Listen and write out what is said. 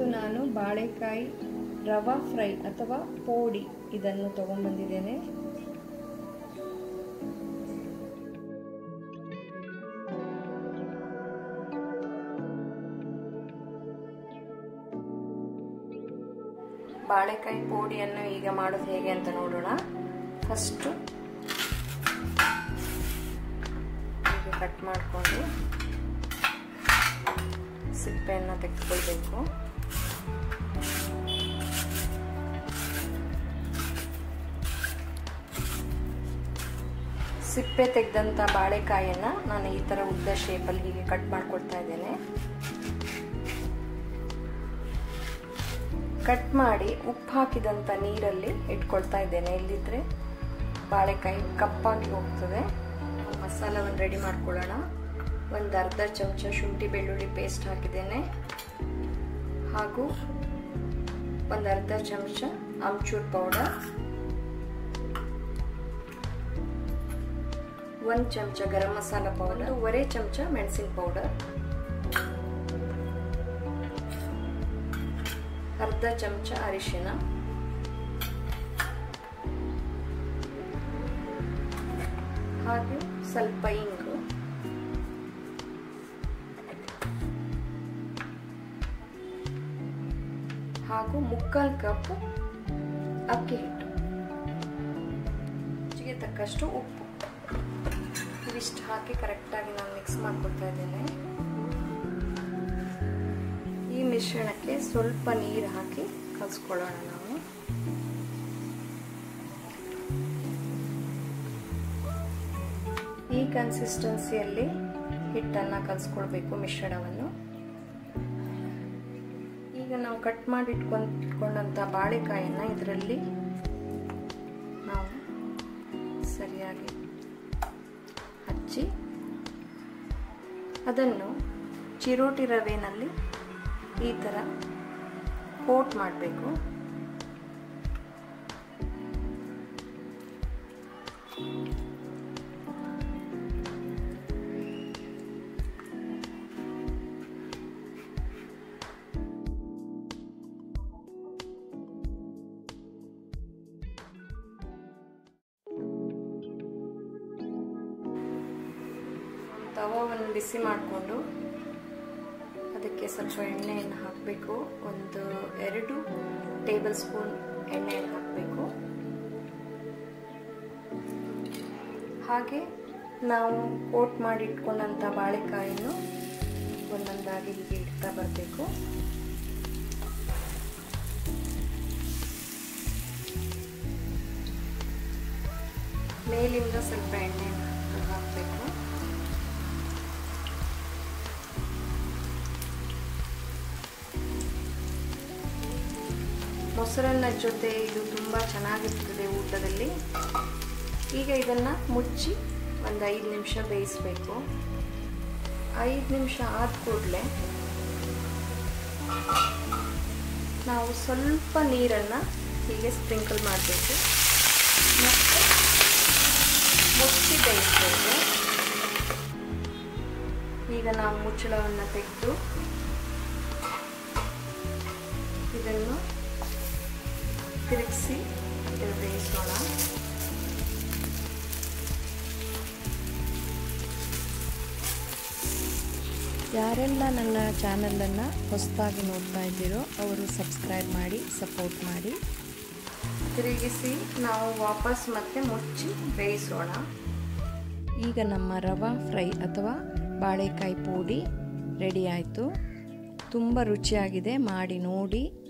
ಇವತ್ತು ನಾನು ಬಾಳೆಕಾಯಿ ರವಾ ಫ್ರೈ ಅಥವಾ ಪೋಡಿ ಇದನ್ನು ತಗೊಂಡ್ಬಂದಿದ್ದೇನೆ ಬಾಳೆಕಾಯಿ ಪೋಡಿಯನ್ನು ಈಗ ಮಾಡೋದು ಹೇಗೆ ಅಂತ ನೋಡೋಣ ಫಸ್ಟು ಹೀಗೆ ಕಟ್ ಮಾಡಿಕೊಂಡು ಸಿಪ್ಪೆಯನ್ನು ತೆಗೆದುಕೊಳ್ಬೇಕು ಸಿಪ್ಪೆ ತೆಗೆದಂಥ ಬಾಳೆಕಾಯನ್ನು ನಾನು ಈ ಥರ ಉದ್ದ ಶೇಪಲ್ಲಿ ಹೀಗೆ ಕಟ್ ಮಾಡ್ಕೊಳ್ತಾ ಇದ್ದೇನೆ ಕಟ್ ಮಾಡಿ ಉಪ್ಪು ಹಾಕಿದಂಥ ನೀರಲ್ಲಿ ಇಟ್ಕೊಳ್ತಾ ಇದ್ದೇನೆ ಇಲ್ಲಿದ್ರೆ ಬಾಳೆಕಾಯಿ ಕಪ್ಪಾಗಿ ಹೋಗ್ತದೆ ಮಸಾಲವನ್ನು ರೆಡಿ ಮಾಡ್ಕೊಳ್ಳೋಣ ಒಂದು ಅರ್ಧ ಚಮಚ ಶುಂಠಿ ಬೆಳ್ಳುಳ್ಳಿ ಪೇಸ್ಟ್ ಹಾಕಿದ್ದೇನೆ ಹಾಗೂ ಒಂದು ಅರ್ಧ ಚಮಚ ಆಮ್ಚೂರ್ ಪೌಡರ್ ಒಂದು ಚಮಚ ಗರಂ ಮಸಾಲ ಪೌಡರ್ ಒಂದೂವರೆ ಚಮಚ ಮೆಣಸಿನ ಪೌಡರ್ ಅರ್ಧ ಚಮಚ ಅರಿಶಿನ ಹಾಗೆ ಸ್ವಲ್ಪ ಇಂಗು ಹಾಗೂ ಮುಕ್ಕಾಲು ಕಪ್ ಅಕ್ಕಿ ಹಿಟ್ಟು ರುಚಿಗೆ ತಕ್ಕಷ್ಟು ಉಪ್ಪು ಇವಿಷ್ಟು ಹಾಕಿ ಕರೆಕ್ಟಾಗಿ ನಾನು ಮಿಕ್ಸ್ ಮಾಡ್ಕೊಳ್ತಾ ಇದ್ದೇನೆ ಈ ಮಿಶ್ರಣಕ್ಕೆ ಸ್ವಲ್ಪ ನೀರು ಹಾಕಿ ಕಲಿಸ್ಕೊಳ್ಳೋಣ ನಾವು ಈ ಕನ್ಸಿಸ್ಟೆನ್ಸಿಯಲ್ಲಿ ಹಿಟ್ಟನ್ನು ಕಲಿಸ್ಕೊಳ್ಬೇಕು ಮಿಶ್ರಣವನ್ನು ಈಗ ನಾವು ಕಟ್ ಮಾಡಿ ಇಟ್ಕೊಂಡ್ಕೊಂಡಂಥ ಬಾಳೆಕಾಯನ್ನು ಇದರಲ್ಲಿ ನಾವು ಸರಿಯಾಗಿ ಹಚ್ಚಿ ಅದನ್ನು ಚಿರೋಟಿ ರವೆನಲ್ಲಿ ಈ ಥರ ಕೋಟ್ ಮಾಡಬೇಕು ತವವನ್ನು ಬಿಸಿ ಮಾಡಿಕೊಂಡು ಅದಕ್ಕೆ ಸ್ವಲ್ಪ ಎಣ್ಣೆಯನ್ನು ಹಾಕಬೇಕು ಒಂದು ಎರಡು ಟೇಬಲ್ ಸ್ಪೂನ್ ಎಣ್ಣೆಯನ್ನು ಹಾಕಬೇಕು ಹಾಗೆ ನಾವು ಕೋಟ್ ಮಾಡಿ ಇಟ್ಕೊಂಡಂಥ ಬಾಳೆಕಾಯನ್ನು ಒಂದೊಂದಾಗಿ ಹೀಗೆ ಇಡ್ತಾ ಬರಬೇಕು ಮೇಲಿಂದ ಸ್ವಲ್ಪ ಎಣ್ಣೆಯನ್ನು ಹಾಕಬೇಕು ಮೊಸರನ್ನ ಜೊತೆ ಇದು ತುಂಬ ಚೆನ್ನಾಗಿರ್ತದೆ ಊಟದಲ್ಲಿ ಈಗ ಇದನ್ನು ಮುಚ್ಚಿ ಒಂದು ಐದು ನಿಮಿಷ ಬೇಯಿಸಬೇಕು ಐದು ನಿಮಿಷ ಆದ ಕೂಡಲೇ ನಾವು ಸ್ವಲ್ಪ ನೀರನ್ನು ಹೀಗೆ ಸ್ಪ್ರಿಂಕಲ್ ಮಾಡಬೇಕು ಮತ್ತು ಮುಚ್ಚಿ ಬೇಯಿಸಬೇಕು ಈಗ ನಾವು ಮುಚ್ಚಳವನ್ನು ತೆಗೆದು ಇದನ್ನು ತಿರುಗಿಸಿ ಬೇಯಿಸೋಣ ಯಾರೆಲ್ಲ ನನ್ನ ಚಾನಲನ್ನು ಹೊಸದಾಗಿ ನೋಡ್ತಾ ಇದ್ದೀರೋ ಅವರು ಸಬ್ಸ್ಕ್ರೈಬ್ ಮಾಡಿ ಸಪೋರ್ಟ್ ಮಾಡಿ ತಿರುಗಿಸಿ ನಾವು ವಾಪಸ್ ಮತ್ತೆ ಮುಚ್ಚಿ ಬೇಯಿಸೋಣ ಈಗ ನಮ್ಮ ರವಾ ಫ್ರೈ ಅಥವಾ ಬಾಳೆಕಾಯಿ ಪುಡಿ ರೆಡಿ ಆಯಿತು ತುಂಬ ರುಚಿಯಾಗಿದೆ ಮಾಡಿ ನೋಡಿ